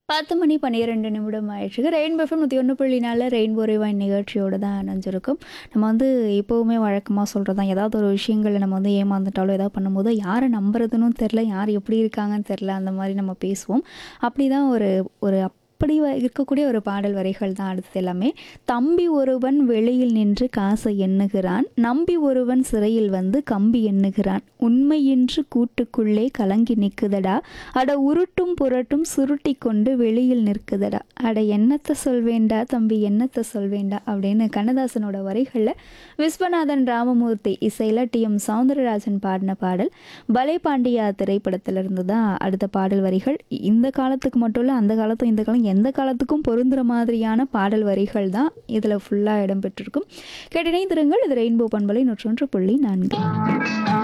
10 மணி 12 நிமிடம் ஆயிடுச்சுங்க. Rainbow FM 101.4 rainbow rewind நிகழ்ச்சியோட தான் இணைஞ்சிருக்கோம். நம்ம வந்து எப்பவுமே வழக்கமா சொல்றது தான். ஏதாவது ஒரு விஷயங்கள்ல நம்ம வந்து ஏமாந்துட்டாலோ, ஏதாவது பண்ணும்போது யார நம்புறதுன்னும் தெரியல, யார் எப்படி இருக்காங்கன்னு தெரியல, அந்த மாரி நம்ம பேசுவோம். அப்படிதான் ஒரு ஒரு அப்படி வ இருக்கக்கூடிய ஒரு பாடல் வரிகள் தான் அடுத்தது எல்லாமே. "தம்பி ஒருவன் வெளியில் நின்று காசை எண்ணுகிறான். நம்பி ஒருவன் சிறையில் வந்து கம்பி எண்ணுகிறான். உண்மையின்று கூட்டுக்குள்ளே கலங்கி நிக்குதடா. அட உருட்டும் புரட்டும் சுருட்டிக் கொண்டு வெளியில் நிற்குதடா. அட என்னத்த சொல்வேன்டா தம்பி என்னத்த சொல்வேன்டா" அப்படின்னு கண்ணதாசனோட வரிகள்ல விஸ்வநாதன் ராமமூர்த்தி இசையில டி. எம். சௌந்தரராஜன் பாடின பாடல். பலே பாண்டியா திரைப்படத்திலிருந்து தான் அடுத்த பாடல் வரிகள். இந்த காலத்துக்கு மட்டும் இல்ல, அந்த காலத்தும் இந்த காலம் எந்த காலத்துக்கும் பொருந்துற மாதிரியான பாடல் வரிகள் தான் இதில ஃபுல்லா இடம்பெற்றிருக்கும். கேட்டு இணைந்திருங்கள். இது ரெயின்போ பண்பலை 101.4